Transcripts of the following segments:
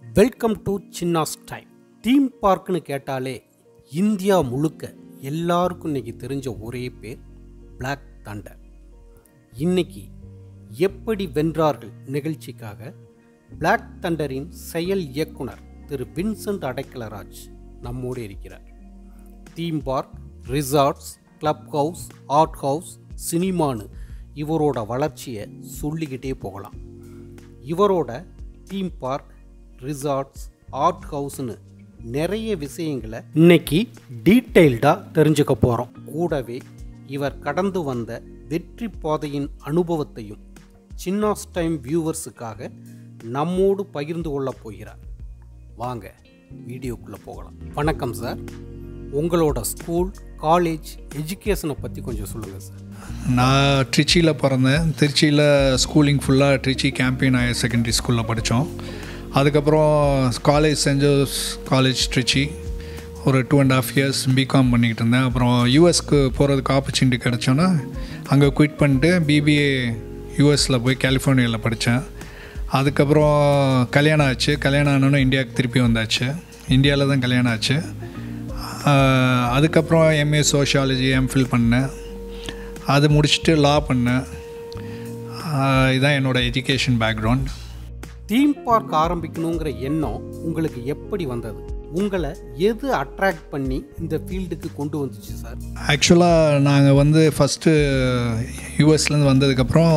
Welcome to சின்னாஸ் time theme பார்க்னு கேட்டாலே இந்தியா முழுக்க எல்லாருக்கும் இன்னைக்கு தெரிஞ்ச ஒரே பேர் Black தண்டர் இன்னைக்கு எப்படி வென்றார்கள் நிகழ்ச்சிக்காக Black தண்டரின் செயல் இயக்குனர் திரு வின்சென்ட் அடைக்கலராஜ் நம்மோடு இருக்கிறார் theme park resorts clubhouse art house சினிமான்னு இவரோட வளர்ச்சியை சொல்லிக்கிட்டே போகலாம் இவரோட தீம் பார்க் ரிசார்ட்ஸ் ஆர்ட் ஹவுஸ்னு நிறைய விஷயங்களை இன்னைக்கு டீட்டெயில்டாக தெரிஞ்சுக்க போகிறோம் கூடவே இவர் கடந்து வந்த வெற்றி பாதையின் அனுபவத்தையும் சின்னாஸ் டைம் வியூவர்ஸுக்காக நம்மோடு பகிர்ந்து கொள்ளப் போகிறார் வாங்க வீடியோக்குள்ளே போகலாம் வணக்கம் சார் உங்களோட ஸ்கூல் காலேஜ் எஜுகேஷனை பற்றி கொஞ்சம் சொல்லுங்கள் சார் நான் ட்ரிச்சியில் பிறந்தேன் திருச்சியில் ஸ்கூலிங் ஃபுல்லாக ட்ரிச்சி கேம்பியன் ஹையர் செகண்டரி ஸ்கூலில் படித்தோம் அதுக்கப்புறம் college Saint Joe's college Trichy ஒரு two and half years BCom பண்ணிக்கிட்டு இருந்தேன் அப்புறம் யூஎஸ்க்கு போகிறதுக்கு ஆப்பர்ச்சுனிட்டி கிடச்சோன்னா அங்கே குயிட் பண்ணிட்டு பிபிஏ யூஎஸில் போய் கலிஃபோர்னியாவில் படித்தேன் அதுக்கப்புறம் கல்யாணம் ஆச்சு கல்யாணம் ஆனோன்னு இந்தியாவுக்கு திருப்பி வந்தாச்சு இந்தியாவில் தான் கல்யாணம் ஆச்சு ஆஹ் அதுக்கப்புறம் எம்ஏ சோஷியாலஜி எம்ஃபில் பண்ணேன் அது முடிச்சுட்டு லா பண்ணேன் ஆஹ் இதான் என்னோடய எஜுகேஷன் பேக்ரவுண்ட் தீம் பார்க் ஆரம்பிக்கணுங்கிற எண்ணம் உங்களுக்கு எப்படி வந்தது உங்களை எது அட்ராக்ட் பண்ணி இந்த ஃபீல்டுக்கு கொண்டு வந்துச்சு சார் ஆக்சுவலாக நாங்கள் வந்து ஃபஸ்ட்டு யூஎஸ்லேருந்து வந்ததுக்கப்புறம்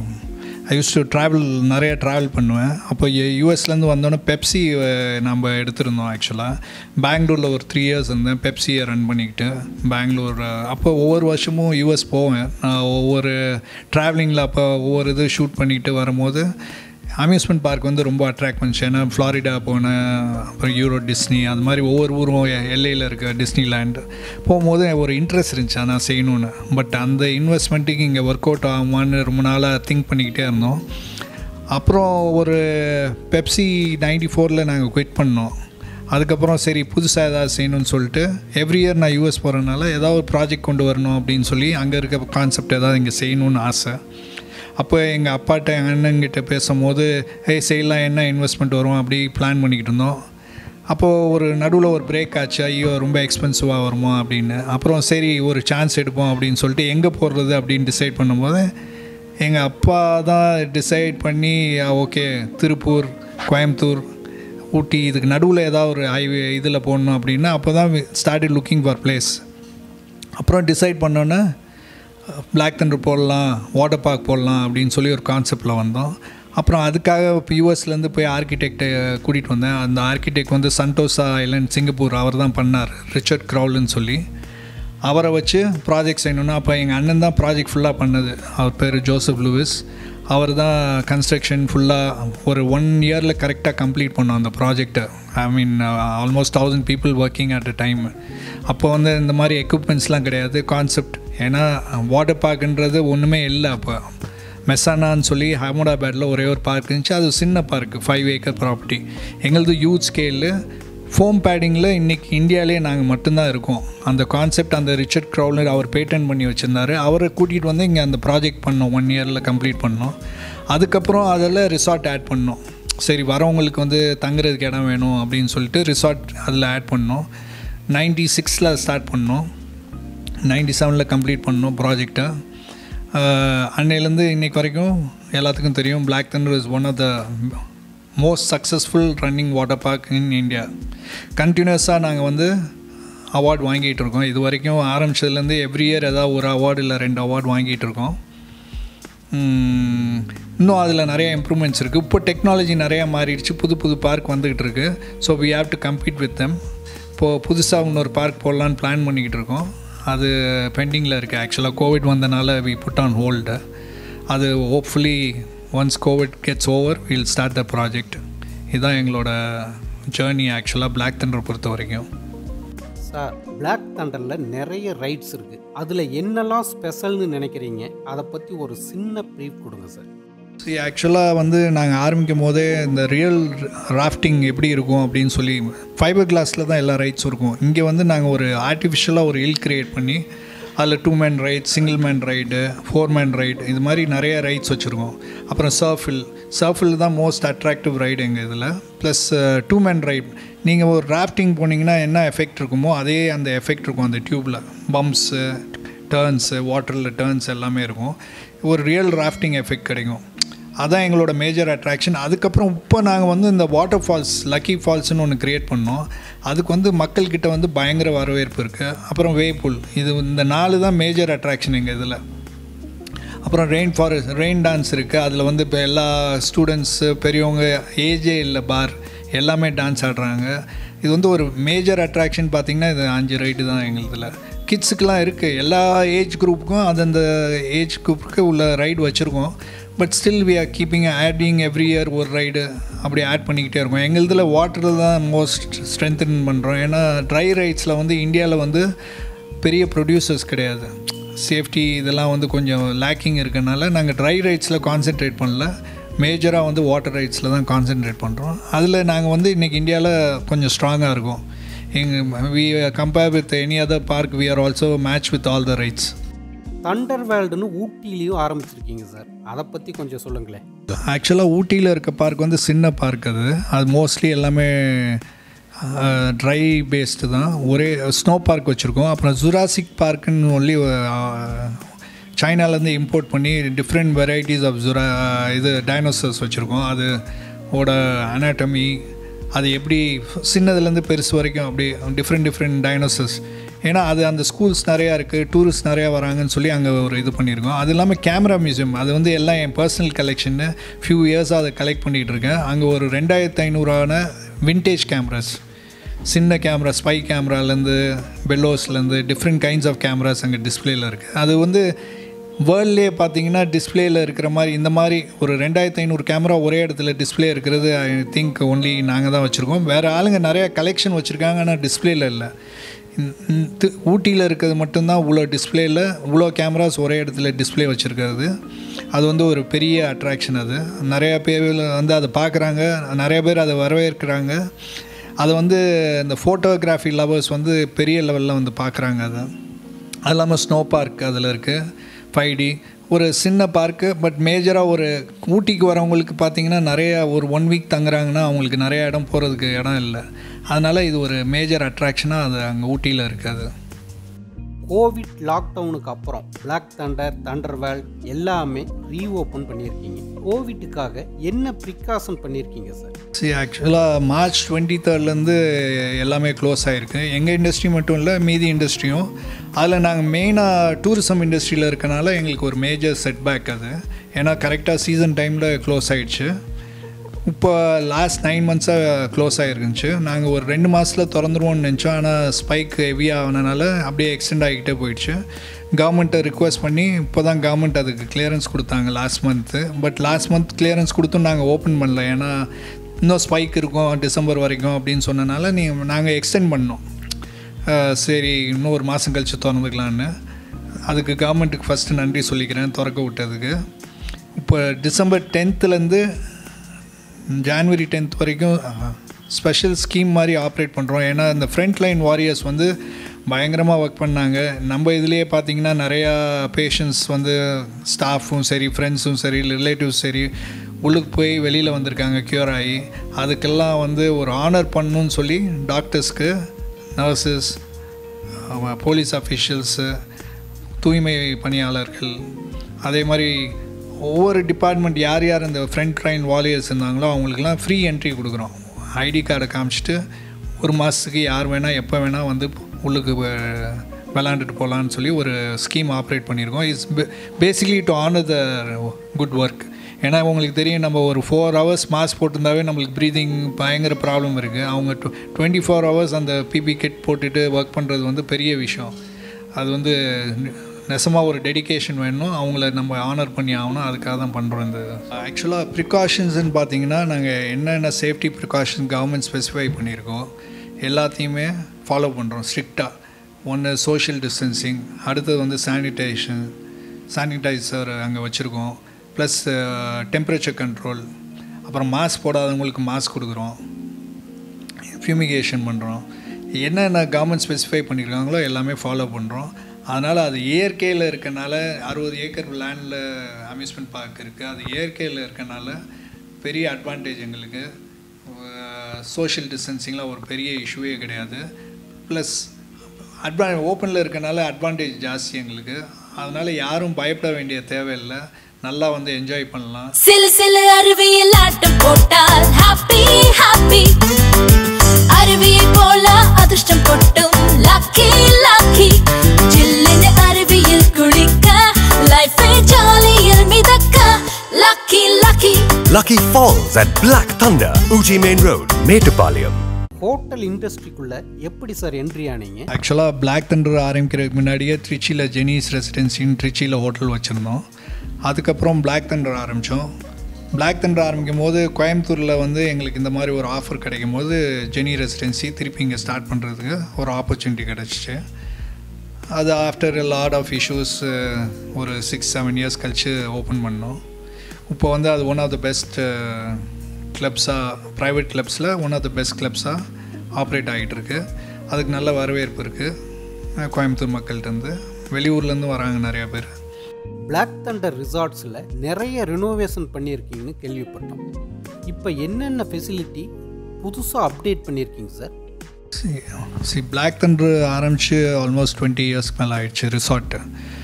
ஐ யூஸ் டு ட்ராவல் நிறைய ட்ராவல் பண்ணுவேன் அப்போ யூஎஸ்லேருந்து வந்தோன்னே பெப்சி நம்ம எடுத்திருந்தோம் ஆக்சுவலாக பெங்களூரில் ஒரு த்ரீ இயர்ஸ் இருந்தேன் பெப்சியை ரன் பண்ணிக்கிட்டு பெங்களூர் அப்போ ஒவ்வொரு வருஷமும் யூஎஸ் போவேன் நான் ஒவ்வொரு ட்ராவலிங்கில் அப்போ ஒவ்வொரு இது ஷூட் பண்ணிக்கிட்டு வரும்போது அம்யூஸ்மெண்ட் பார்க் வந்து ரொம்ப அட்ராக்ட் பண்ணுச்சு ஏன்னா ஃப்ளாரிடா போனேன் அப்புறம் யூரோ டிஸ்னி அது மாதிரி ஒவ்வொரு ஊரும் எல்லையில் இருக்க டிஸ்னி லேண்டு போகும்போது ஒரு இன்ட்ரெஸ்ட் இருந்துச்சு நான் செய்யணும்னு பட் அந்த இன்வெஸ்ட்மெண்ட்டுக்கு இங்கே ஒர்க் அவுட் ஆகுமான்னு ரொம்ப நாளாக திங்க் பண்ணிக்கிட்டே இருந்தோம் அப்புறம் ஒரு பெப்சி நைன்டி ஃபோரில் நாங்கள் குவிட் பண்ணோம் அதுக்கப்புறம் சரி புதுசாக ஏதாவது செய்யணும்னு சொல்லிட்டு எவ்ரி இயர் நான் யூஎஸ் போகிறதுனால ஏதாவது ஒரு ப்ராஜெக்ட் கொண்டு வரணும் அப்படின்னு சொல்லி அங்கே இருக்க கான்செப்ட் ஏதாவது இங்கே செய்யணும்னு ஆசை அப்போ எங்கள் அப்பாட்ட எங்கள் அண்ணங்கிட்ட பேசும்போது ஏய் செய்யலாம் என்ன இன்வெஸ்ட்மெண்ட் வரும் அப்படி பிளான் பண்ணிக்கிட்டு இருந்தோம் அப்போது ஒரு நடுவில் ஒரு பிரேக் ஆச்சு ஐயோ ரொம்ப எக்ஸ்பென்சிவாக வருமா அப்படின்னு அப்புறம் சரி ஒரு சான்ஸ் எடுப்போம் அப்படின்னு சொல்லிட்டு எங்கே போடுறது அப்படின்னு டிசைட் பண்ணும்போது எங்கள் அப்பா தான் டிசைட் பண்ணி ஓகே திருப்பூர் கோயம்புத்தூர் ஊட்டி இதுக்கு நடுவில் ஏதாவது ஒரு ஹைவே இதில் போடணும் அப்படின்னா அப்போ தான் ஸ்டார்டட் லுக்கிங் ஃபார் பிளேஸ் அப்புறம் டிசைட் பண்ணோன்னே பிளாக் தண்டர் போடலாம் வாட்டர் பார்க் போடலாம் அப்படின்னு சொல்லி ஒரு கான்செப்டில் வந்தோம் அப்புறம் அதுக்காக இப்போ யூஎஸ்லேருந்து போய் ஆர்கிடெக்டை கூட்டிகிட்டு வந்தேன் அந்த ஆர்கிடெக்ட் வந்து சண்டோசா ஐலண்ட் சிங்கப்பூர் அவர் தான் பண்ணார் ரிச்சர்ட் க்ரௌல்னு சொல்லி அவரை வச்சு ப்ராஜெக்ட் செய்யணுன்னா அப்போ எங்கள் அண்ணன் தான் ப்ராஜெக்ட் ஃபுல்லாக பண்ணது அவர் பேர் ஜோசப் லூவிஸ் அவர் தான் கன்ஸ்ட்ரக்ஷன் ஃபுல்லாக ஒரு ஒன் இயரில் கரெக்டாக கம்ப்ளீட் பண்ணோம் அந்த ப்ராஜெக்டை I mean almost thousand people working at a time அப்போ வந்து இந்த மாதிரி எக்யூப்மெண்ட்ஸ்லாம் கிடையாது கான்செப்ட் ஏன்னா வாட்டர் பார்க்குன்றது ஒன்றுமே இல்லை அப்போ மெசானான்னு சொல்லி ஹைமோடாபேட்டில் ஒரே ஒரு பார்க் இருந்துச்சு அது சின்ன பார்க்கு ஃபைவ் ஏக்கர் ப்ராப்பர்ட்டி எங்களது யூத் ஸ்கேலு ஃபோம் பேடிங்கில் இன்றைக்கி இந்தியாவிலே நாங்கள் மட்டும்தான் இருக்கோம் அந்த கான்செப்ட் அந்த ரிச்சர்ட் க்ரௌலர் அவர் பேட்டன் பண்ணி வச்சுருந்தாரு அவரை கூட்டிகிட்டு வந்து இங்கே அந்த ப்ராஜெக்ட் பண்ணோம் ஒன் இயரில் கம்ப்ளீட் பண்ணோம் அதுக்கப்புறம் அதில் ரிசார்ட் ஆட் பண்ணோம் சரி வரவங்களுக்கு வந்து தங்குறதுக்கு இடம் வேணும் அப்படின்னு சொல்லிட்டு ரிசார்ட் அதில் ஆட் பண்ணோம் நைன்டி சிக்ஸில் ஸ்டார்ட் பண்ணோம் நைன்டி செவனில் கம்ப்ளீட் பண்ணோம் ப்ராஜெக்டை அன்னையிலேருந்து இன்றைக்கு வரைக்கும் எல்லாத்துக்கும் தெரியும் Black Thunder is one of the most successful running water park in India கண்டினியூஸாக நாங்கள் வந்து அவார்ட் வாங்கிட்டு இருக்கோம் இது வரைக்கும் ஆரம்பிச்சதுலேருந்து எவ்ரி இயர் ஏதாவது ஒரு அவார்டு இல்லை ரெண்டு அவார்டு வாங்கிட்டு இருக்கோம் உம், இன்னும் அதில் நிறைய இம்ப்ரூவ்மெண்ட்ஸ் இருக்குது இப்போ டெக்னாலஜி நிறையா மாறிடுச்சு புது புது பார்க் வந்துக்கிட்டு இருக்கு so we have to compete with them இப்போது புதுசாக இன்னொரு பார்க் போடலான்னு பிளான் பண்ணிக்கிட்டு இருக்கோம் அது பெண்டிங்கில் இருக்குது ஆக்சுவலாக கோவிட் வந்தனால வி புட் ஆன் ஹோல்டு அது hopefully once Covid gets over will start the project இதுதான் எங்களோட ஜேர்னி ஆக்சுவலாக பிளாக் தண்டர் பொறுத்த வரைக்கும் சார் Black தண்டரில் நிறைய ரைட்ஸ் இருக்குது அதில் என்னெல்லாம் ஸ்பெஷல்னு நினைக்கிறீங்க அதை பற்றி ஒரு சின்ன ப்ரீஃப் கொடுங்க சார் சரி ஆக்சுவலாக வந்து நாங்கள் ஆரம்பிக்கும் போதே இந்த ரியல் ராஃப்டிங் எப்படி இருக்கும் அப்படின்னு சொல்லி ஃபைபர் கிளாஸில் தான் எல்லா ரைட்ஸும் இருக்கும் இங்கே வந்து நாங்கள் ஒரு ஆர்டிஃபிஷியலாக ஒரு ஹில் கிரியேட் பண்ணி அதில் two man ride single man ride four man ride இது மாதிரி நிறைய ரைட்ஸ் வச்சுருக்கோம் அப்புறம் சர்ஃபில் சர்ஃபில் தான் மோஸ்ட் அட்ராக்டிவ் ரைடு எங்கள் இதில் ப்ளஸ் டூ மேன் ரைட் நீங்கள் ஒரு ராஃப்டிங் போனீங்கன்னா என்ன எஃபெக்ட் இருக்குமோ அதே அந்த எஃபெக்ட் இருக்கும் அந்த டியூப்பில் பம்ப்ஸு டேர்ன்ஸு வாட்டரில் டேர்ன்ஸ் எல்லாமே இருக்கும் ஒரு ரியல் ராஃப்டிங் எஃபெக்ட் கிடைக்கும் அதான் எங்களோட மேஜர் அட்ராக்ஷன் அதுக்கப்புறம் இப்போ நாங்கள் வந்து இந்த வாட்டர் ஃபால்ஸ் லக்கி ஃபால்ஸ்னு ஒன்று க்ரியேட் பண்ணோம் அதுக்கு வந்து மக்கள்கிட்ட வந்து பயங்கர வரவேற்பு இருக்குது அப்புறம் வேபுல் இது இந்த நாலு தான் மேஜர் அட்ராக்ஷன் எங்கள் இதில் அப்புறம் ரெயின் ஃபாரஸ்ட் ரெயின் டான்ஸ் இருக்குது அதில் வந்து இப்போ எல்லா ஸ்டூடெண்ட்ஸு பெரியவங்க ஏஜே இல்லை பார் எல்லாமே டான்ஸ் ஆடுறாங்க இது வந்து ஒரு மேஜர் அட்ராக்ஷன் பார்த்திங்கன்னா இது அஞ்சு ரைட்டு தான் எங்களுதில் கிட்ஸுக்கெலாம் இருக்குது எல்லா ஏஜ் குரூப்புக்கும் அந்தந்த ஏஜ் குரூப்புக்கு உள்ள ரைடு வச்சுருக்கோம் but still we are keeping adding every year ஒரு ரைடு அப்படி ஆட் பண்ணிக்கிட்டே இருக்கோம் எங்களுதில் வாட்டரில் தான் மோஸ்ட் ஸ்ட்ரென்தன் பண்ணுறோம் ஏன்னா ட்ரை ரைட்ஸில் வந்து இந்தியாவில் வந்து பெரிய ப்ரொடியூசர்ஸ் கிடையாது சேஃப்டி இதெல்லாம் வந்து கொஞ்சம் லேக்கிங் இருக்கனால நாங்கள் ட்ரை ரைட்ஸில் கான்சென்ட்ரேட் பண்ணல மேஜராக வந்து வாட்டர் ரைட்ஸில் தான் கான்சென்ட்ரேட் பண்ணுறோம் அதில் நாங்கள் வந்து இன்றைக்கி இந்தியாவில் கொஞ்சம் ஸ்ட்ராங்காக இருக்கோம் எங்கள் we compare with any other park we are also match with all the rides Thunder வேல்டுன்னு ஊட்டிலையும் ஆரம்பிச்சிருக்கீங்க சார் அதை பற்றி கொஞ்சம் சொல்லுங்களேன் ஆக்சுவலாக ஊட்டியில் இருக்க பார்க் வந்து சின்ன பார்க் அது அது மோஸ்ட்லி எல்லாமே ட்ரை பேஸ்டு தான் ஒரே ஸ்னோ பார்க் வச்சுருக்கோம் அப்புறம் ஜுராசிக் பார்க்குன்னு ஒன்லி சைனாலேருந்து இம்போர்ட் பண்ணி டிஃப்ரெண்ட் வெரைட்டிஸ் ஆஃப் ஜுரா இது டைனோசர்ஸ் வச்சுருக்கோம் அது ஓட அனாட்டமி அது எப்படி சின்னதுலேருந்து பெருசு வரைக்கும் அப்படி டிஃப்ரெண்ட் டிஃப்ரெண்ட் டைனோசர்ஸ் ஏன்னா அது அந்த ஸ்கூல்ஸ் நிறையா இருக்குது டூரிஸ்ட் நிறையா வராங்கன்னு சொல்லி அங்கே ஒரு இது பண்ணியிருக்கோம் அது இல்லாமல் கேமரா மியூசியம் அது வந்து எல்லாம் என் பர்சனல் கலெக்ஷன்னு ஃபியூ இயர்ஸாக அதை கலெக்ட் பண்ணிகிட்டு இருக்கேன் அங்கே ஒரு ரெண்டாயிரத்து ஐநூறான வின்டேஜ் கேமராஸ் சின்ன கேமரா ஸ்பை கேமராலேருந்து பெல்லோஸ்லேருந்து டிஃப்ரெண்ட் கைண்ட்ஸ் ஆஃப் கேமராஸ் அங்கே டிஸ்பிளேயில் இருக்குது அது வந்து வேர்ல்ட்லேயே பார்த்தீங்கன்னா டிஸ்பிளேயில் இருக்கிற மாதிரி இந்த மாதிரி ஒரு ரெண்டாயிரத்து ஐநூறு கேமரா ஒரே இடத்துல டிஸ்பிளே இருக்கிறது ஐ திங்க் ஒன்லி நாங்கள் தான் வச்சுருக்கோம் வேறு ஆளுங்க நிறையா கலெக்ஷன் வச்சுருக்காங்க ஆனால் டிஸ்பிளேயில் இல்லை ஊட்டியில் இருக்கிறது மட்டும்தான் இவ்வளோ டிஸ்பிளேயில் இவ்வளோ கேமராஸ் ஒரே இடத்துல டிஸ்பிளே வச்சுருக்கிறது அது வந்து ஒரு பெரிய அட்ராக்ஷன் அது நிறையா பேர் வந்து அதை பார்க்குறாங்க நிறைய பேர் அதை வரவேற்கிறாங்க அதை வந்து இந்த ஃபோட்டோகிராஃபி லவர்ஸ் வந்து பெரிய லெவலில் வந்து பார்க்குறாங்க அதை அது இல்லாமல் ஸ்னோ பார்க் அதில் இருக்குது ஃபைவ் டி ஒரு சின்ன பார்க்கு பட் மேஜராக ஒரு ஊட்டிக்கு வரவங்களுக்கு பார்த்தீங்கன்னா நிறைய ஒரு ஒன் வீக் தங்குறாங்கன்னா அவங்களுக்கு நிறைய இடம் போகிறதுக்கு இடம் இல்லை அதனால் இது ஒரு மேஜர் அட்ராக்ஷனாக அது அங்கே ஊட்டியில் இருக்காது கோவிட் லாக்டவுனுக்கு அப்புறம் பிளாக் தண்டர் தண்டர் வேல்ட் எல்லாமே ரீஓப்பன் பண்ணியிருக்கீங்க கோவிட்டுக்காக என்ன ப்ரிகாஷன் பண்ணியிருக்கீங்க சார் சரி ஆக்சுவலாக மார்ச் டுவெண்ட்டி தேர்ட்லேருந்து எல்லாமே க்ளோஸ் ஆகிருக்கு எங்கள் இண்டஸ்ட்ரி மட்டும் இல்லை மீதி இண்டஸ்ட்ரியும் அதில் நாங்கள் மெயினாக டூரிசம் இண்டஸ்ட்ரியில் இருக்கனால எங்களுக்கு ஒரு மேஜர் செட்பேக் அது ஏன்னா கரெக்டாக சீசன் டைமில் க்ளோஸ் ஆகிடுச்சு இப்போ லாஸ்ட் நைன் மந்த்ஸாக க்ளோஸ் ஆகிருந்துச்சு நாங்கள் ஒரு ரெண்டு மாதத்தில் திறந்துருவோம்னு நினச்சோம் ஆனால் ஸ்பைக் ஹெவியாக ஆனனால அப்படியே எக்ஸ்டெண்ட் ஆகிக்கிட்டே போயிடுச்சு கவர்மெண்ட்டை ரிக்வஸ்ட் பண்ணி இப்போ தான் கவர்மெண்ட் அதுக்கு கிளியரன்ஸ் கொடுத்தாங்க last month but last month clearance கொடுத்தும் நாங்கள் ஓப்பன் பண்ணல ஏன்னா இன்னும் ஸ்பைக் இருக்கும் டிசம்பர் வரைக்கும் அப்படின்னு சொன்னனால நீ நாங்கள் எக்ஸ்டெண்ட் பண்ணோம் சரி இன்னும் ஒரு மாதம் கழித்து திறந்துக்கலான்னு அதுக்கு கவர்மெண்ட்டுக்கு ஃபஸ்ட்டு நன்றி சொல்லிக்கிறேன் திறக்க விட்டதுக்கு இப்போ டிசம்பர் டென்த்துலேருந்து ஜான்வரி டென்த் வரைக்கும் ஸ்பெஷல் ஸ்கீம் மாதிரி ஆப்ரேட் பண்ணுறோம் ஏன்னா இந்த ஃப்ரண்ட் லைன் வாரியர்ஸ் வந்து பயங்கரமாக ஒர்க் பண்ணாங்க நம்ம இதுலேயே பார்த்தீங்கன்னா நிறையா பேஷண்ட்ஸ் வந்து ஸ்டாஃபும் சரி ஃப்ரெண்ட்ஸும் சரி ரிலேட்டிவ்ஸ் சரி உள்ளுக்கு போய் வெளியில் வந்திருக்காங்க க்யூர் ஆகி அதுக்கெல்லாம் வந்து ஒரு ஆனர் பண்ணணும்னு சொல்லி டாக்டர்ஸ்க்கு நர்சஸ் போலீஸ் அஃபிஷியல்ஸு தூய்மை பணியாளர்கள் அதே மாதிரி ஒவ்வொரு டிபார்ட்மெண்ட் யார் யார் இந்த ஃப்ரண்ட் லைன் வாலியர்ஸ் இருந்தாங்களோ அவங்களுக்குலாம் ஃப்ரீ என்ட்ரி கொடுக்குறோம் ஐடி கார்டை காமிச்சிட்டு ஒரு மாதத்துக்கு யார் வேணால் எப்போ வேணால் வந்து உள்ளுக்கு விளாண்டுட்டு போகலான்னு சொல்லி ஒரு ஸ்கீம் ஆப்ரேட் பண்ணியிருக்கோம் it's basically to honour the good work ஏன்னா உங்களுக்கு தெரியும் நம்ம ஒரு ஃபோர் ஹவர்ஸ் மாஸ்க் போட்டிருந்தாவே நம்மளுக்கு ப்ரீதிங் பயங்கர ப்ராப்ளம் இருக்குது அவங்க டு டுவெண்ட்டி ஃபோர் ஹவர்ஸ் அந்த பிபி கிட் போட்டுட்டு ஒர்க் பண்ணுறது வந்து பெரிய விஷயம் அது வந்து நெசமாக ஒரு டெடிக்கேஷன் வேணும் அவங்கள நம்ம ஆனர் பண்ணி ஆகணும் அதுக்காக தான் பண்ணுறோம் இந்த ஆக்சுவலாக ப்ரிகாஷன்ஸ்னு பார்த்தீங்கன்னா நாங்கள் என்னென்ன சேஃப்டி ப்ரிகாஷன் கவர்மெண்ட் ஸ்பெசிஃபை பண்ணியிருக்கோம் எல்லாத்தையுமே ஃபாலோ பண்ணுறோம் ஸ்ட்ரிக்டாக ஒன்று சோஷியல் டிஸ்டன்சிங் அடுத்தது வந்து சானிடைசேஷன் சானிடைசர் அங்கே வச்சுருக்கோம் ப்ளஸ் டெம்பரேச்சர் கண்ட்ரோல் அப்புறம் மாஸ்க் போடாதவங்களுக்கு மாஸ்க் கொடுக்குறோம் ஃபியூமிகேஷன் பண்ணுறோம் என்னென்ன கவர்மெண்ட் ஸ்பெசிஃபை பண்ணியிருக்காங்களோ எல்லாமே ஃபாலோ பண்ணுறோம் அதனால் அது இயற்கையில் இருக்கனால அறுபது ஏக்கர் லேண்டில் அம்யூஸ்மெண்ட் பார்க் இருக்குது அது இயற்கையில் இருக்கனால பெரிய அட்வான்டேஜ் எங்களுக்கு சோஷியல் டிஸ்டன்சிங்கில் ஒரு பெரிய இஷ்யூவே கிடையாது ப்ளஸ் அட்வா ஓப்பனில் இருக்கனால அட்வான்டேஜ் ஜாஸ்தி எங்களுக்கு அதனால் யாரும் பயப்பட வேண்டிய தேவையில்லை நல்லா வந்து என்ஜாய் பண்ணலாம் சிலு சிலு அருவியில் ஆட்டம் போட்டால் ஹாப்பி ஹாப்பி அருவியை போல அதிர்ஷ்டம் கொட்டும் லக்கி லக்கி ஜில்லுன்னு அருவியில் குளிக்க லைஃபை ஜாலியில் மிதக்க lucky lucky Lucky Falls at Black Thunder, Uji Main Road, Metupalayam. Hotel இண்டஸ்ட்ரிக்குள்ள எப்படி சார் என்ட்ரி ஆனீங்க ஆக்சுவலாக பிளாக் தண்டர் ஆரம்பிக்கிறதுக்கு முன்னாடியே திருச்சியில் ஜெனிஸ் ரெசிடென்சின்னு திருச்சியில் ஹோட்டல் வச்சுருந்தோம் அதுக்கப்புறம் பிளாக் தண்டர் ஆரம்பித்தோம் பிளாக் தண்டர் ஆரம்பிக்கும் போது கோயம்புத்தூரில் வந்து எங்களுக்கு இந்த மாதிரி ஒரு ஆஃபர் கிடைக்கும் போது ஜெனி ரெசிடென்சி திருப்பி இங்கே ஸ்டார்ட் பண்ணுறதுக்கு ஒரு ஆப்பர்ச்சுனிட்டி கிடச்சிச்சு அது ஆஃப்டர் லாட் ஆஃப் இஷ்யூஸ் ஒரு சிக்ஸ் செவன் இயர்ஸ் கழித்து ஓப்பன் பண்ணோம் இப்போ வந்து அது ஒன் ஆஃப் த பெஸ்ட் கிளப்ஸாக ப்ரைவேட் கிளப்ஸில் ஒன் ஆஃப் த பெஸ்ட் கிளப்ஸாக ஆப்ரேட் ஆகிட்டு இருக்கு அதுக்கு நல்ல வரவேற்பு இருக்குது கோயம்புத்தூர் மக்கள்கிட்டருந்து வெளியூர்லேருந்து வராங்க நிறையா பேர் பிளாக் தண்டர் ரிசார்ட்ஸில் நிறைய ரினோவேஷன் பண்ணியிருக்கீங்கன்னு கேள்விப்பட்டோம் இப்போ என்னென்ன ஃபெசிலிட்டி புதுசாக அப்டேட் பண்ணியிருக்கீங்க சார் சி பிளாக் தண்டர் ஆரம்பித்து ஆல்மோஸ்ட் டுவெண்ட்டி இயர்ஸ்க்கு மேலே ஆயிடுச்சு ரிசார்ட்டு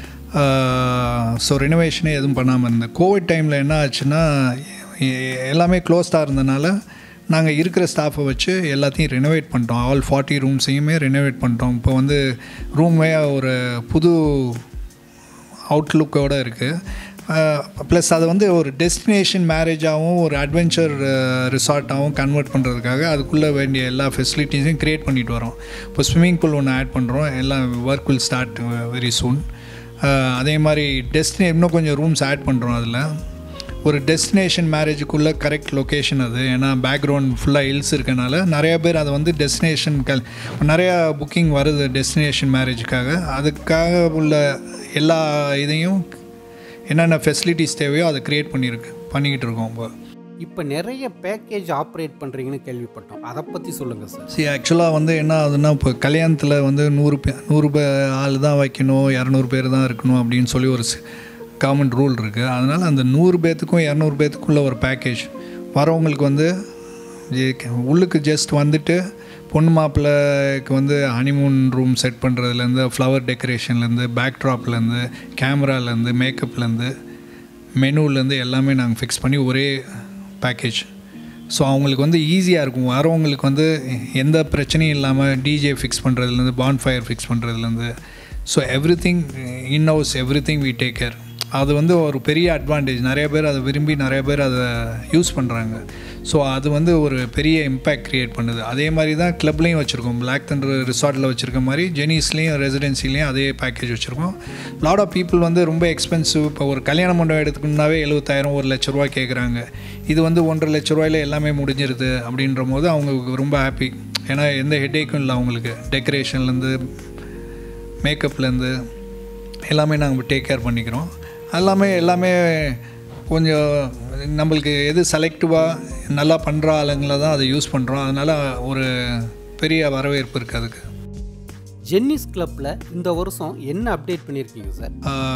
ஸோ ரெனோவேஷனே எதுவும் பண்ணாமல் இருந்தேன் கோவிட் டைமில் என்ன ஆச்சுன்னா எ- எல்லாமே க்ளோஸ்டாக இருந்தனால நாங்கள் இருக்கிற ஸ்டாஃபை வச்சு எல்லாத்தையும் ரெனோவேட் பண்ணிட்டோம் ஆல் ஃபார்ட்டி ரூம்ஸையுமே ரெனோவேட் பண்ணிட்டோம் இப்போ வந்து ரூமே ஒரு புது அவுட்லுக்கோடு இருக்குது ப்ளஸ் அதை வந்து ஒரு டெஸ்டினேஷன் மேரேஜாகவும் ஒரு அட்வென்ச்சர் ரிசார்ட்டாகவும் கன்வெர்ட் பண்ணுறதுக்காக அதுக்குள்ளே வேண்டிய எல்லா ஃபெசிலிட்டிஸையும் க்ரியேட் பண்ணிட்டு வரோம் இப்போ ஸ்விம்மிங் பூல் ஒன்று ஆட் பண்ணுறோம் எல்லாம் work will start very soon அதே மாதிரி டெஸ்டினே இன்னும் கொஞ்சம் ரூம்ஸ் ஆட் பண்ணுறோம் அதில் ஒரு டெஸ்டினேஷன் மேரேஜுக்குள்ளே கரெக்ட் லொக்கேஷன் அது ஏன்னா பேக்ரவுண்ட் ஃபுல்லாக ஹில்ஸ் இருக்கனால நிறைய பேர் அதை வந்து டெஸ்டினேஷன் கல் நிறையா புக்கிங் வருது டெஸ்டினேஷன் மேரேஜுக்காக அதுக்காக உள்ள எல்லா இதையும் என்னென்ன ஃபெசிலிட்டிஸ் தேவையோ அதை க்ரியேட் பண்ணியிருக்கு பண்ணிக்கிட்டு இருக்கோம் இப்போ இப்போ நிறைய பேக்கேஜ் ஆப்ரேட் பண்ணுறீங்கன்னு கேள்விப்பட்டோம் அதை பற்றி சொல்லுங்கள் சார் சரி ஆக்சுவலாக வந்து என்ன ஆகுதுன்னா இப்போ கல்யாணத்தில் வந்து நூறு பே நூறு பே ஆள் தான் வைக்கணும் இரநூறு பேர் தான் இருக்கணும் அப்படின்னு சொல்லி ஒரு கவர்மெண்ட் ரூல் இருக்குது அதனால் அந்த நூறு பேர்த்துக்கும் இரநூறு பேர்த்துக்குள்ள ஒரு பேக்கேஜ் வரவங்களுக்கு வந்து ஜே- உள்ளுக்கு ஜஸ்ட் வந்துட்டு பொண்ணு மாப்பிள்ளைக்கு வந்து ஹனிமூன் ரூம் செட் பண்ணுறதுலேருந்து ஃப்ளவர் டெக்கரேஷன்லேருந்து பேக்ட்ராப்லேருந்து கேமராலேருந்து மேக்கப்லேருந்து மெனுலேருந்து எல்லாமே நாங்கள் ஃபிக்ஸ் பண்ணி ஒரே பேக்கேஜ் ஸோ அவங்களுக்கு வந்து ஈஸியாக இருக்கும் வரவங்களுக்கு வந்து எந்த பிரச்சனையும் இல்லாமல் டிஜே ஃபிக்ஸ் பண்ணுறதுலேருந்து பான் ஃபயர் ஃபிக்ஸ் பண்ணுறதுலேருந்து so everything in house everything we take care அது வந்து ஒரு பெரிய அட்வான்டேஜ் நிறைய பேர் அதை விரும்பி நிறைய பேர் அதை யூஸ் பண்ணுறாங்க ஸோ அது வந்து ஒரு பெரிய இம்பேக்ட் க்ரியேட் பண்ணுது அதே மாதிரி தான் கிளப்லேயும் வச்சுருக்கோம் பிளாக் தண்டர் ரிசார்ட்டில் வச்சுருக்க மாதிரி ஜெனிஸ்லேயும் ரெசிடென்சிலையும் அதே பேக்கேஜ் வச்சுருக்கோம் லாட் ஆஃப் பீப்புள் வந்து ரொம்ப எக்ஸ்பென்சிவ் இப்போ ஒரு கல்யாண மண்டபம் எடுத்துக்கணுன்னாவே எழுபத்தாயிரம் ஒரு லட்ச ரூபா கேட்குறாங்க இது வந்து ஒன்றரை லட்ச ரூபாயில எல்லாமே முடிஞ்சிருது அப்படின்ற போது அவங்க ரொம்ப ஹாப்பி ஏன்னா எந்த ஹெட்டேக்கும் இல்லை அவங்களுக்கு டெக்கரேஷன்லேருந்து மேக்கப்லேருந்து எல்லாமே நாங்கள் டேக் கேர் பண்ணிக்கிறோம் எல்லாமே எல்லாமே கொஞ்சம் நம்மளுக்கு எது செலக்டிவாக நல்லா பண்ணுற ஆளுங்களை தான் அதை யூஸ் பண்ணுறோம் அதனால் ஒரு பெரிய வரவேற்பு இருக்குது அதுக்கு ஜென்னிஸ் கிளப்பில் இந்த வருஷம் என்ன அப்டேட் பண்ணியிருக்கீங்க சார்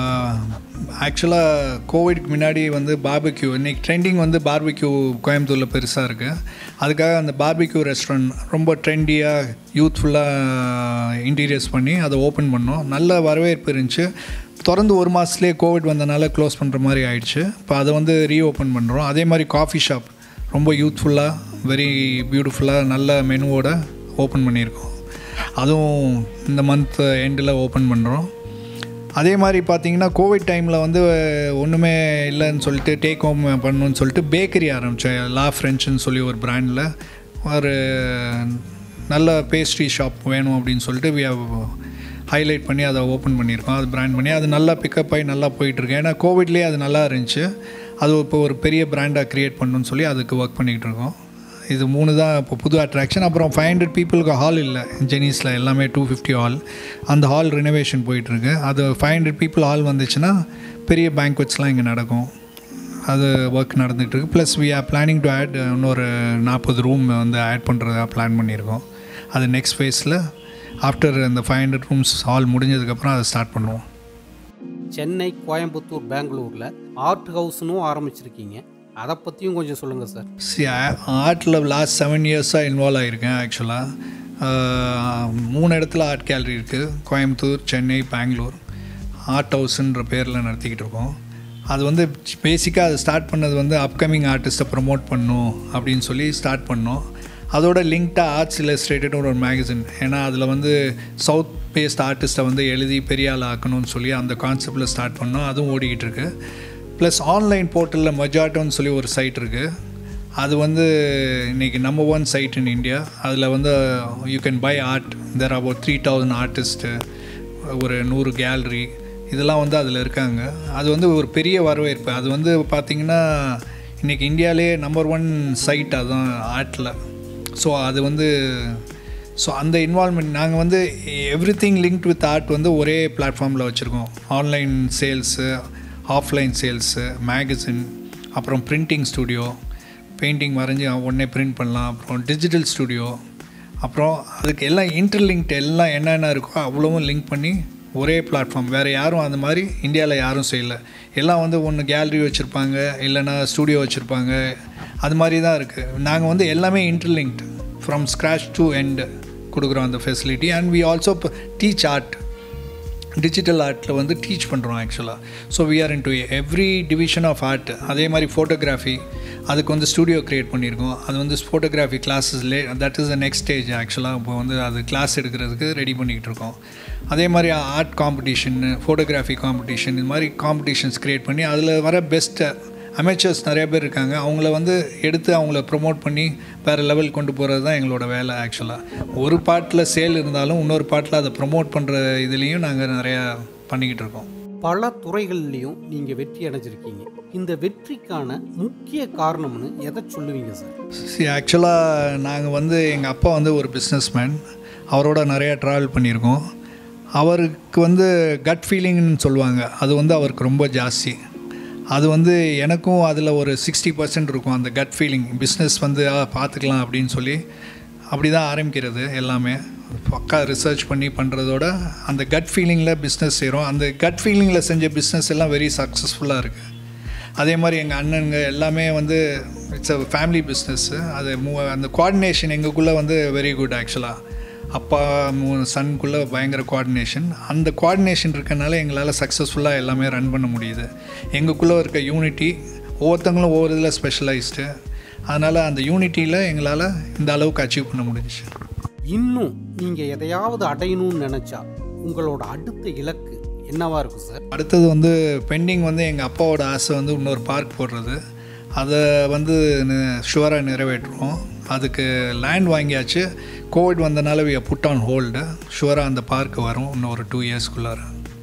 ஆக்சுவலாக கோவிட்க்கு முன்னாடி வந்து பார்பிக்யூ இன்னைக்கு ட்ரெண்டிங் வந்து பார்பிக்யூ கோயம்புத்தூரில் பெருசாக இருக்குது அதுக்காக அந்த பார்பிக்யூ ரெஸ்டாரண்ட் ரொம்ப ட்ரெண்டியாக யூத்ஃபுல்லாக இன்டீரியர்ஸ் பண்ணி அதை ஓப்பன் பண்ணோம் நல்ல வரவேற்பு இருந்துச்சு தொடர்ந்து ஒரு மாதத்துலேயே கோவிட் வந்தனால க்ளோஸ் பண்ணுற மாதிரி ஆயிடுச்சு இப்போ அதை வந்து ரீஓப்பன் பண்ணுறோம் அதே மாதிரி காஃபி ஷாப் ரொம்ப யூத்ஃபுல்லாக வெரி பியூட்டிஃபுல்லாக நல்ல மெனுவோட ஓப்பன் பண்ணியிருக்கோம் அதுவும் இந்த மந்த் எண்டில் ஓப்பன் பண்ணுறோம் அதே மாதிரி பார்த்தீங்கன்னா கோவிட் டைமில் வந்து ஒன்றுமே இல்லைன்னு சொல்லிட்டு டேக் ஹோம் பண்ணணும்னு சொல்லிட்டு பேக்கரி ஆரம்பித்தோம் லா ஃப்ரெண்ட்ஸ்னு சொல்லி ஒரு பிராண்டில் ஒரு நல்ல பேஸ்ட்ரி ஷாப் வேணும் அப்படின்னு சொல்லிட்டு we have ஹைலைட் பண்ணி அதை ஓப்பன் பண்ணியிருக்கோம் அது பிராண்ட் பண்ணி அது நல்லா பிக்கப் ஆகி நல்லா போயிட்டுருக்கு ஏன்னா கோவிட்லேயே அது நல்லா இருந்துச்சு அது இப்போ ஒரு பெரிய பிராண்டாக க்ரியேட் பண்ணணும்னு சொல்லி அதுக்கு ஒர்க் பண்ணிகிட்டு இருக்கோம் இது மூணு தான் இப்போ புது அட்ராக்ஷன் அப்புறம் ஃபைவ் ஹண்ட்ரட் பீப்புளுக்கு ஹால் இல்லை ஜெனிஸில் எல்லாமே டூ ஃபிஃப்டி ஹால் அந்த ஹால் ரினோவேஷன் போயிட்டுருக்கு அது ஃபைவ் ஹண்ட்ரட் பீப்புள் ஹால் வந்துச்சுன்னா பெரிய பேங்க்வெட்ஸ்லாம் இங்கே நடக்கும் அது ஒர்க் நடந்துகிட்ருக்கு plus we are planning to add இன்னொரு நாற்பது ரூம் வந்து ஆட் பண்ணுறதா பிளான் பண்ணியிருக்கோம் அது நெக்ஸ்ட் ஃபேஸில் ஆஃப்டர் இந்த ஃபைவ் ஹண்ட்ரட் ரூம்ஸ் ஹால் முடிஞ்சதுக்கப்புறம் அதை ஸ்டார்ட் பண்ணுவோம் சென்னை கோயம்புத்தூர் பெங்களூரில் ஆர்ட் ஹவுஸ்னும் ஆரம்பிச்சிருக்கீங்க அதை பற்றியும் கொஞ்சம் சொல்லுங்கள் சார் சி ஆர்ட்டில் லாஸ்ட் செவன் இயர்ஸாக இன்வால்வ் ஆகியிருக்கேன் ஆக்சுவலாக மூணு இடத்துல ஆர்ட் கேலரி இருக்குது கோயம்புத்தூர் சென்னை பெங்களூர் ஆர்ட் ஹவுஸுன்ற பேரில் நடத்திக்கிட்டு இருக்கோம் அது வந்து பேசிக்காக அது ஸ்டார்ட் பண்ணது வந்து அப்கமிங் ஆர்டிஸ்ட்டை ப்ரமோட் பண்ணும் அப்படின்னு சொல்லி ஸ்டார்ட் பண்ணோம் அதோட லிங்க்டாக ஆர்ட்ஸ் இல்லஸ்ட்ரேட்டட் ஒரு மேகசின் ஏன்னா அதில் வந்து சவுத் பேஸ்ட் ஆர்டிஸ்ட்டை வந்து எழுதி பெரிய ஆள் ஆக்கணும்னு சொல்லி அந்த கான்செப்டில் ஸ்டார்ட் பண்ணோம் அதுவும் ஓடிக்கிட்டு இருக்கு ப்ளஸ் ஆன்லைன் போர்ட்டலில் மொஜாட்டோன்னு சொல்லி ஒரு சைட் இருக்குது அது வந்து இன்றைக்கி number one site in India அதில் வந்து you can buy art there about three thousand artist ஒரு நூறு கேலரி இதெல்லாம் வந்து அதில் இருக்காங்க அது வந்து ஒரு பெரிய வரவேற்பு அது வந்து பார்த்திங்கன்னா இன்றைக்கி இந்தியாவிலே நம்பர் ஒன் சைட் அதுதான் ஆர்ட்டில் ஸோ அது வந்து ஸோ அந்த இன்வால்மெண்ட் நாங்கள் வந்து everything linked with art வந்து ஒரே பிளாட்ஃபார்மில் வச்சுருக்கோம் online sales offline sales magazine அப்புறம் பிரிண்டிங் ஸ்டுடியோ பெயிண்டிங் வரைஞ்சி உடனே பிரிண்ட் பண்ணலாம் அப்புறம் டிஜிட்டல் ஸ்டுடியோ அப்புறம் அதுக்கு எல்லாம் இன்டர்லிங்க்ட் எல்லாம் என்னென்ன இருக்கோ அவ்வளவும் லிங்க் பண்ணி ஒரே பிளாட்ஃபார்ம் வேறு யாரும் அந்த மாதிரி இந்தியாவில் யாரும் செய்யலை எல்லாம் வந்து ஒன்று கேலரி வச்சுருப்பாங்க இல்லைன்னா ஸ்டூடியோ வச்சுருப்பாங்க அது மாதிரி தான் இருக்குது நாங்கள் வந்து எல்லாமே interlinked from scratch to end கொடுக்குறோம் அந்த facility and we also teach art digital ஆர்ட்டில் வந்து டீச் பண்ணுறோம் ஆக்சுவலாக so we are into every division of art அதே மாதிரி ஃபோட்டோகிராஃபி அதுக்கு வந்து ஸ்டூடியோ க்ரியேட் பண்ணியிருக்கோம் அது வந்து ஃபோட்டோகிராஃபி கிளாஸஸ்லே that is the next stage ஆக்சுவலாக இப்போ வந்து அது கிளாஸ் எடுக்கிறதுக்கு ரெடி பண்ணிக்கிட்டு இருக்கோம் அதே மாதிரி ஆர்ட் காம்படிஷன் ஃபோட்டோகிராஃபி காம்படிஷன் இது மாதிரி காம்படிஷன்ஸ் க்ரியேட் பண்ணி அதில் வர பெஸ்ட்டை அமேச்சர்ஸ் நிறைய பேர் இருக்காங்க அவங்கள வந்து எடுத்து அவங்கள ப்ரொமோட் பண்ணி வேறு லெவல் கொண்டு போகிறது தான் எங்களோட வேலை ஆக்சுவலாக ஒரு பாட்டில் சேல் இருந்தாலும் இன்னொரு பாட்டில் அதை ப்ரொமோட் பண்ணுற இதுலேயும் நாங்கள் நிறையா பண்ணிக்கிட்டு இருக்கோம் பல துறைகள்லையும் நீங்கள் வெற்றி அடைஞ்சிருக்கீங்க இந்த வெற்றிக்கான முக்கிய காரணம்னு எதை சொல்லுவீங்க சார் சி ஆக்சுவலாக நாங்கள் வந்து எங்கள் அப்பா வந்து ஒரு பிஸ்னஸ்மேன் அவரோட நிறையா ட்ராவல் பண்ணியிருக்கோம் அவருக்கு வந்து கட் ஃபீலிங்னு சொல்லுவாங்க அது வந்து அவருக்கு ரொம்ப ஜாஸ்தி அது வந்து எனக்கும் அதில் ஒரு சிக்ஸ்டி பர்சன்ட் இருக்கும் அந்த கட் ஃபீலிங் பிஸ்னஸ் வந்து ஆ, பார்த்துக்கலாம் அப்படின்னு சொல்லி அப்படி தான் ஆரம்பிக்கிறது எல்லாமே பக்கா ரிசர்ச் பண்ணி பண்ணுறதோட அந்த கட் ஃபீலிங்கில் பிஸ்னஸ் செய்கிறோம் அந்த கட் ஃபீலிங்கில் செஞ்ச பிஸ்னஸ் எல்லாம் வெரி சக்ஸஸ்ஃபுல்லாக இருக்குது அதே மாதிரி எங்கள் அண்ணனுங்க எல்லாமே வந்து இட்ஸ் அ ஃபேமிலி பிஸ்னஸ்ஸு அது மூ அந்த கோஆர்டினேஷன் எங்களுக்குள்ளே வந்து வெரி குட் ஆக்சுவலாக அப்பா மூணு சன்குள்ளே பயங்கர கோஆர்டினேஷன் அந்த கோஆர்டினேஷன் இருக்கனால எங்களால் சக்ஸஸ்ஃபுல்லாக எல்லாமே ரன் பண்ண முடியுது எங்களுக்குள்ளே இருக்க யூனிட்டி ஒவ்வொருத்தங்களும் ஒவ்வொரு இதில் ஸ்பெஷலைஸ்டு அதனால் அந்த யூனிட்டியில் எங்களால் இந்த அளவுக்கு அச்சீவ் பண்ண முடிஞ்சுச்சு இன்னும் நீங்கள் எதையாவது அடையணும்னு நினச்சா உங்களோட அடுத்த இலக்கு என்னவா இருக்கும் சார் அடுத்தது வந்து பெண்டிங் வந்து எங்கள் அப்பாவோட ஆசை வந்து இன்னொரு பார்க் போடுறது அதை வந்து ஷுவராக நிறைவேற்றுவோம் அதுக்கு லேண்ட் வாங்கியாச்சு கோவிட் வந்தனால வி புட் ஆன் ஹோல்டு ஷுவராக அந்த பார்க் வரும் இன்னும் ஒரு டூ இயர்ஸ்க்குள்ளார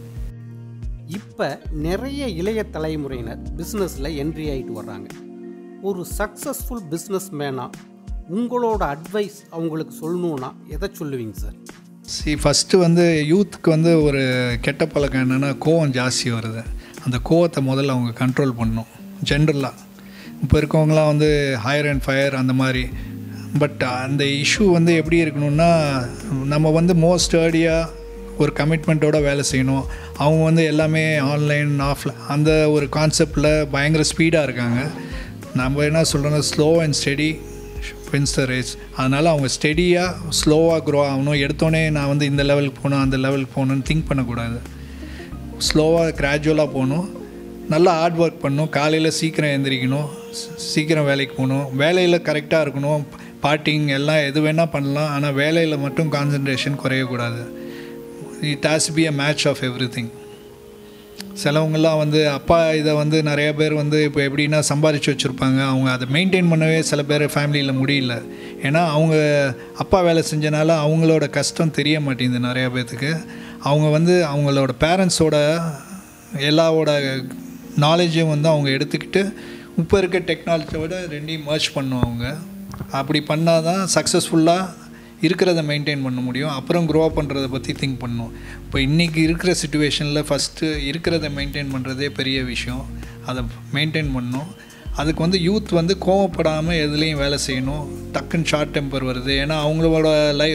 இப்போ நிறைய இளைய தலைமுறையினர் பிஸ்னஸில் என்ட்ரி ஆகிட்டு வர்றாங்க ஒரு சக்ஸஸ்ஃபுல் பிஸ்னஸ் மேனாக உங்களோட அட்வைஸ் அவங்களுக்கு சொல்லணுன்னா எதை சொல்லுவீங்க சார் சி ஃபஸ்ட்டு வந்து யூத்துக்கு வந்து ஒரு கெட்ட பழக்கம் என்னென்னா கோவம் ஜாஸ்தி வருது அந்த கோவத்தை முதல்ல அவங்க கண்ட்ரோல் பண்ணணும் ஜென்ரலாக இப்போ இருக்கவங்களாம் வந்து ஹையர் அண்ட் ஃபயர் அந்த மாதிரி பட் அந்த இஷ்யூ வந்து எப்படி இருக்கணும்னா நம்ம வந்து மோஸ்ட் ஸ்டடியாக ஒரு கமிட்மெண்ட்டோட வேலை செய்யணும் அவங்க வந்து எல்லாமே ஆன்லைன் ஆஃப்லைன் அந்த ஒரு கான்செப்டில் பயங்கர ஸ்பீடாக இருக்காங்க நம்ம என்ன சொல்கிறோன்னா slow and steady wins the race அதனால் அவங்க ஸ்டெடியாக ஸ்லோவாக க்ரோ ஆகணும் எடுத்தோடனே நான் வந்து இந்த லெவலுக்கு போகணும் அந்த லெவலுக்கு போகணுன்னு திங்க் பண்ணக்கூடாது ஸ்லோவாக கிராஜுவலாக போகணும் நல்லா ஹார்ட் ஒர்க் பண்ணணும் காலையில் சீக்கிரம் எழுந்திரிக்கணும் சீ- சீக்கிரம் வேலைக்கு போகணும் வேலையில் கரெக்டாக இருக்கணும் பார்ட்டிங் எல்லாம் எது வேணால் பண்ணலாம் ஆனால் வேலையில் மட்டும் கான்சன்ட்ரேஷன் குறையக்கூடாது it has be a match of everything சிலவங்கெல்லாம் வந்து அப்பா இதை வந்து நிறைய பேர் வந்து இப்போ எப்படின்னா சம்பாதிச்சு வச்சுருப்பாங்க அவங்க அதை மெயின்டைன் பண்ணவே சில பேர் ஃபேமிலியில் முடியல ஏன்னா அவங்க அப்பா வேலை செஞ்சனால அவங்களோட கஷ்டம் தெரிய மாட்டேங்குது நிறைய பேர்த்துக்கு அவங்க வந்து அவங்களோட பேரண்ட்ஸோட எல்லாவோட நாலேஜையும் வந்து அவங்க எடுத்துக்கிட்டு இப்போ இருக்க டெக்னாலஜியோட ரெண்டையும் மர்ச் பண்ணும் அவங்க அப்படி பண்ணால் தான் சக்ஸஸ்ஃபுல்லாக இருக்கிறத மெயின்டைன் பண்ண முடியும் அப்புறம் க்ரோ பண்ணுறதை பற்றி திங்க் பண்ணணும் இப்போ இன்றைக்கி இருக்கிற சுச்சுவேஷனில் ஃபஸ்ட்டு இருக்கிறத மெயின்டைன் பண்ணுறதே பெரிய விஷயம் அதை மெயின்டைன் பண்ணணும் அதுக்கு வந்து யூத் வந்து கோவப்படாமல் எதுலேயும் வேலை செய்யணும் டக்குன்னு ஷார்ட் டெம்பர் வருது ஏன்னா அவங்களோட லைஃப்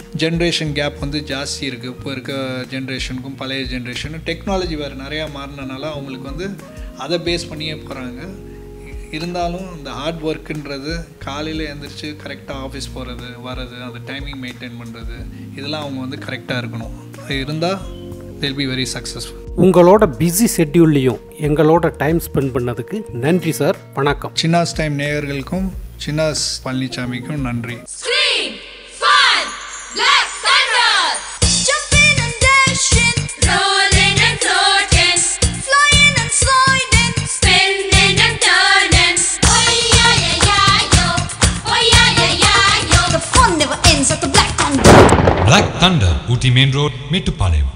ஜென்ரேஷன் கேப் வந்து ஜாஸ்தி இருக்குது இப்போ இருக்க ஜென்ரேஷனுக்கும் பழைய ஜென்ரேஷனும் டெக்னாலஜி வேறு நிறையா மாறினனால அவங்களுக்கு வந்து அதை பேஸ் பண்ணியே போகிறாங்க இருந்தாலும் இந்த ஹார்ட் ஒர்க்குன்றது காலையில் எழுந்திரிச்சு கரெக்டாக ஆஃபீஸ் போகிறது வர்றது அந்த டைமிங் மெயின்டைன் பண்ணுறது இதெல்லாம் அவங்க வந்து கரெக்டாக இருக்கணும் அது இருந்தால் they'll பி வெரி சக்ஸஸ்ஃபுல் உங்களோட பிஸி ஷெட்யூல்லையும் எங்களோட டைம் ஸ்பெண்ட் பண்ணதுக்கு நன்றி சார் வணக்கம் சின்னாஸ் டைம் நேயர்களுக்கும் சின்னாஸ் பழனிசாமிக்கும் நன்றி Scream! Fun! Black Thunder! Jumping and dashing, rolling and floating, flying and sliding, spinning and turning. Oh yeah yeah yeah yo, oh yeah yeah yeah yo. The fun never ends at the Black Thunder. Black Thunder, Ooty Main Road, Metupalayam.